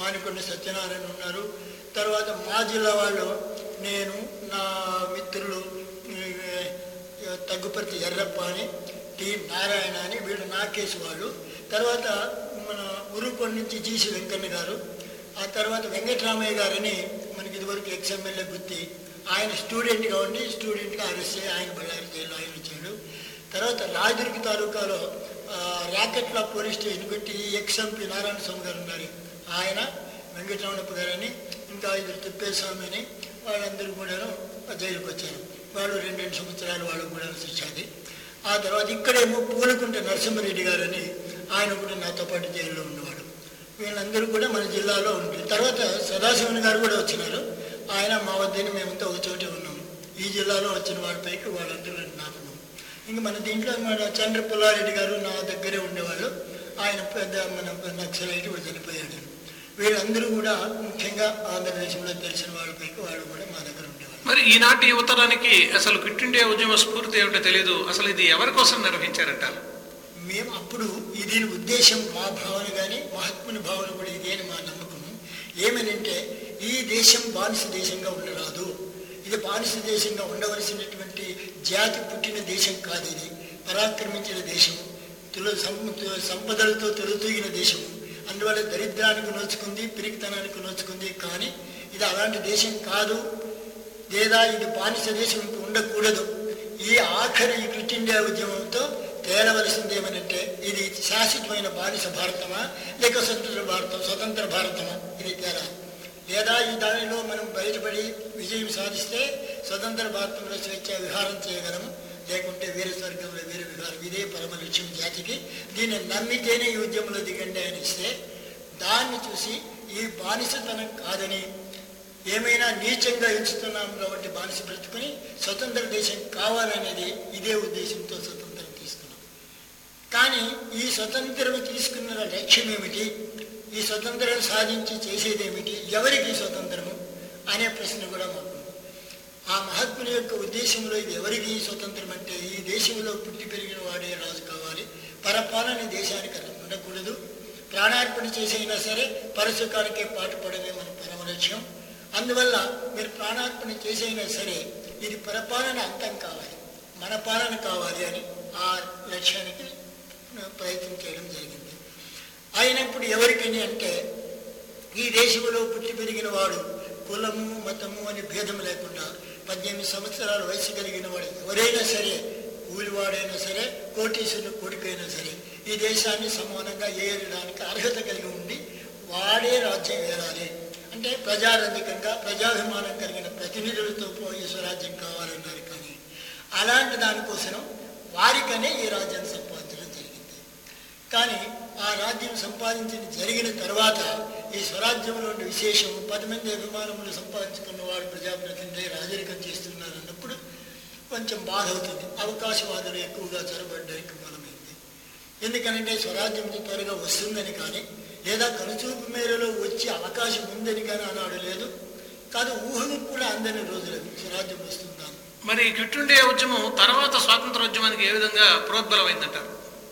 మానికొండ సత్యనారాయణ ఉన్నారు తర్వాత మా జిల్లా వాళ్ళు నేను నా మిత్రులు ఈ, తగ్గుపర్తి ఎర్రప్ప అని టి నారాయణ అని వీళ్ళు నా కేసు వాళ్ళు తర్వాత మన ఉరుకొండ నుంచి జీసి వెంకన్న గారు ఆ తర్వాత వెంకటరామయ్య గారని మనకి ఇదివరకు ఎక్స్ ఎమ్మెల్యే గుర్తి ఆయన స్టూడెంట్గా ఉండి స్టూడెంట్గా అరెస్ట్ అయ్యి ఆయన బళ్ళారి జైలు ఆయన ఇచ్చాడు తర్వాత రాజదుర్గి తాలూకాలో ఆ, రాకెట్ల పోలీస్ స్టేషన్ పెట్టి ఎక్స్ ఎంపీ నారాయణ స్వామి గారు ఉన్నారు ఆయన వెంకటరమణప్ప గారని ఇంకా ఇద్దరు తిప్పేస్వామి అని వాళ్ళందరూ కూడాను జైలుకి వచ్చారు వాళ్ళు రెండు రెండు సంవత్సరాలు వాళ్ళకు కూడా శిక్ష అది ఆ తర్వాత ఇక్కడేమో పూలకుంట నరసింహారెడ్డి గారని ఆయన కూడా నాతో పాటు జైల్లో ఉన్నవాడు వీళ్ళందరూ కూడా మన జిల్లాలో ఉంటుంది తర్వాత సదాశివన్ గారు కూడా వచ్చినారు ఆయన మా వద్దని మేమంతా ఒక చోటే ఉన్నాము ఈ జిల్లాలో వచ్చిన వాడిపైకి వాళ్ళందరూ నాకున్నాం ఇంకా మన దీంట్లో మన చంద్ర పుల్లారెడ్డి గారు నా దగ్గరే ఉండేవాళ్ళు ఆయన పెద్ద మన నక్సలైట్ కూడా చనిపోయాడు వీళ్ళందరూ కూడా ముఖ్యంగా ఆంధ్రదేశంలో తెలిసిన వాళ్ళపైకి వాళ్ళు కూడా మా దగ్గర ఉండేవాళ్ళు మరి ఈనాటి యువతరానికి అసలు క్విట్ ఇండియా ఉద్యమ స్ఫూర్తి ఏమిటో తెలియదు అసలు ఇది ఎవరి కోసం నిర్వహించారంటారు మేము అప్పుడు ఇది ఉద్దేశం మా భావన కానీ మహాత్ముని భావన కూడా ఇదే అని మా నమ్మకం ఏమనంటే ఈ దేశం బానిస దేశంగా ఉండరాదు ఇది బానిస దేశంగా ఉండవలసినటువంటి జాతి పుట్టిన దేశం కాదు ఇది పరాక్రమించిన దేశము తుల సం- సంపదలతో తొలుతూగిన దేశము అందువల్ల దరిద్రానికి నోచుకుంది పిరికితనానికి నోచుకుంది కానీ ఇది అలాంటి దేశం కాదు లేదా ఇది బానిస దేశం ఇంక ఉండకూడదు ఈ ఆఖరి ఈ క్విట్ ఇండియా ఉద్యమంతో తేలవలసింది ఏమనంటే ఇది శాశ్వతమైన బానిస భారతమా లేక స్వతంత్ర భారతం స్వతంత్ర భారతమా ఇది తేడా లేదా ఈ దానిలో మనం బయటపడి విజయం సాధిస్తే స్వతంత్ర భారతంలో స్వేచ్ఛ విహారం చేయగలము లేకుంటే వేరే స్వర్గంలో వేరే విహారం ఇదే పరమ లక్ష్యం జాతికి దీన్ని నమ్మితేనే ఈ ఉద్యమంలో దిగండి అని ఇస్తే దాన్ని చూసి ఈ బానిసతనం కాదని ఏమైనా నీచంగా ఎంచుతున్నాం కాబట్టి బానిస బ్రతుకుని స్వతంత్ర దేశం కావాలనేది ఇదే ఉద్దేశంతో స్వతంత్రం తీసుకున్నాం కానీ ఈ స్వతంత్రం తీసుకున్న లక్ష్యం ఏమిటి ఈ స్వతంత్రం సాధించి చేసేదేమిటి ఎవరికి ఈ స్వతంత్రము అనే ప్రశ్న కూడా మాకు ఉంది. ఆ మహాత్ముని యొక్క ఉద్దేశంలో ఇది ఎవరికి ఈ స్వతంత్రం అంటే ఈ దేశంలో పుట్టి పెరిగిన వాడే రాజు కావాలి పరపాలన ఈ దేశానికి అలా ఉండకూడదు ప్రాణార్పణ చేసైనా సరే పరసుఖానికే పాటుపడమే మన పరమ లక్ష్యం అందువల్ల మీరు ప్రాణార్పణ చేసైనా సరే ఇది పరపాలన అంతం కావాలి మన పాలన కావాలి అని ఆ లక్ష్యానికి ప్రయత్నం చేయడం జరిగింది అయినప్పుడు ఎవరికని అంటే ఈ దేశంలో పుట్టి పెరిగిన వాడు కులము మతము అని భేదం లేకుండా పద్దెనిమిది సంవత్సరాల వయసు కలిగిన వాడు ఎవరైనా సరే కూలివాడైనా సరే కోటీశ్వరుని కొడుకైనా సరే ఈ దేశాన్ని సమానంగా ఏలడానికి అర్హత కలిగి ఉండి వాడే రాజ్యం ఏలాలి అంటే ప్రజారంధికంగా ప్రజాభిమానం కలిగిన ప్రతినిధులతో పోయి స్వరాజ్యం కావాలన్నారు కానీ అలాంటి దానికోసం వారికనే ఈ రాజ్యాన్ని సంపాదించడం జరిగింది కానీ ఆ రాజ్యం సంపాదించిన జరిగిన తర్వాత ఈ స్వరాజ్యంలో ఉండే విశేషం పది మంది అభిమానములు సంపాదించుకున్న వాడు ప్రజాప్రతినిధి రాజరికం చేస్తున్నారు అన్నప్పుడు కొంచెం బాధ అవుతుంది అవకాశవాదులు ఎక్కువగా చొరబడ్డానికి మూలమైంది ఎందుకనంటే స్వరాజ్యం త్వరగా వస్తుందని కానీ లేదా కనుచూపు మేరలో వచ్చే అవకాశం ఉందని కానీ ఆనాడు లేదు కాదు ఊహకు కూడా అందని రోజులు అవి స్వరాజ్యం వస్తుందని మరి ఈ క్విట్ ఇండియా ఉద్యమం తర్వాత స్వాతంత్ర ఉద్యమానికి ఏ విధంగా ప్రోద్బలమైందంటారు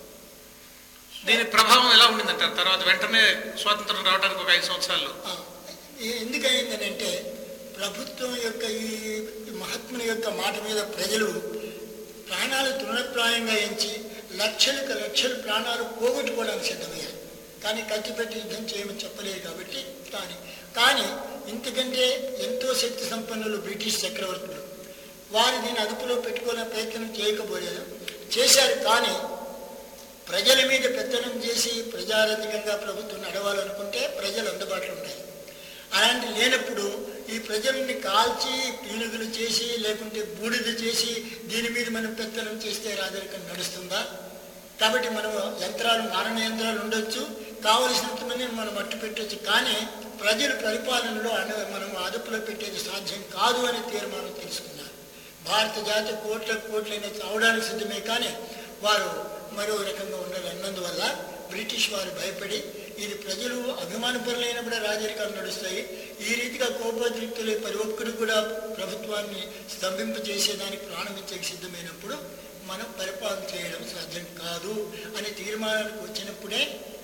దీని ప్రభావం ఎలా ఉండిందంటారు తర్వాత వెంటనే స్వాతంత్రం రావడానికి ఒక ఐదు సంవత్సరాలు ఆ, ఈ- ఎందుకయిందనంటే ప్రభుత్వం యొక్క ఈ మహాత్ముని యొక్క మాట మీద ప్రజలు ప్రాణాలు తృణప్రాయంగా ఎంచి లక్షలకు లక్షల ప్రాణాలు పోగొట్టుకోవడానికి సిద్ధమయ్యారు కానీ కత్తిపెట్టి యుద్ధం చేయమని చెప్పలేదు కాబట్టి కానీ కానీ ఇంతకంటే ఎంతో శక్తి సంపన్నులు బ్రిటిష్ చక్రవర్తులు వారు దీన్ని అదుపులో పెట్టుకునే ప్రయత్నం చేయకపోలేదు చేశారు కానీ ప్రజల మీద పెత్తనం చేసి ప్రజారంజకంగా ప్రభుత్వం నడవాలనుకుంటే ప్రజలు అందుబాటులో ఉండాలి అలాంటి లేనప్పుడు ఈ ప్రజల్ని కాల్చి పీనుగులు చేసి లేకుంటే బూడిద చేసి దీని మీద మనం పెత్తనం చేస్తే రాజరికం నడుస్తుందా కాబట్టి మనం యంత్రాలు మారణ యంత్రాలు ఉండొచ్చు కావలసినంత మందిని మనం మట్టు పెట్టొచ్చు కానీ ప్రజల పరిపాలనలో అన మనం అదుపులో పెట్టేది సాధ్యం కాదు అనే తీర్మానం తీసుకున్నారు భారత జాతి కోట్ల కోట్లైన చావడానికి సిద్ధమే కానీ వారు మరో రకంగా ఉండాలి అన్నందువల్ల బ్రిటిష్ వారు భయపడి ఇది ప్రజలు అభిమానపరులైనప్పుడే రాజరికాలు నడుస్తాయి ఈ రీతిగా కోపోద్రిక్తులే ప్రతి ఒక్కరు కూడా ప్రభుత్వాన్ని స్తంభింప చేసేదానికి ప్రాణం ఇచ్చే సిద్ధమైనప్పుడు మనం పరిపాలన చేయడం సాధ్యం కాదు అనే తీర్మానానికి వచ్చినప్పుడే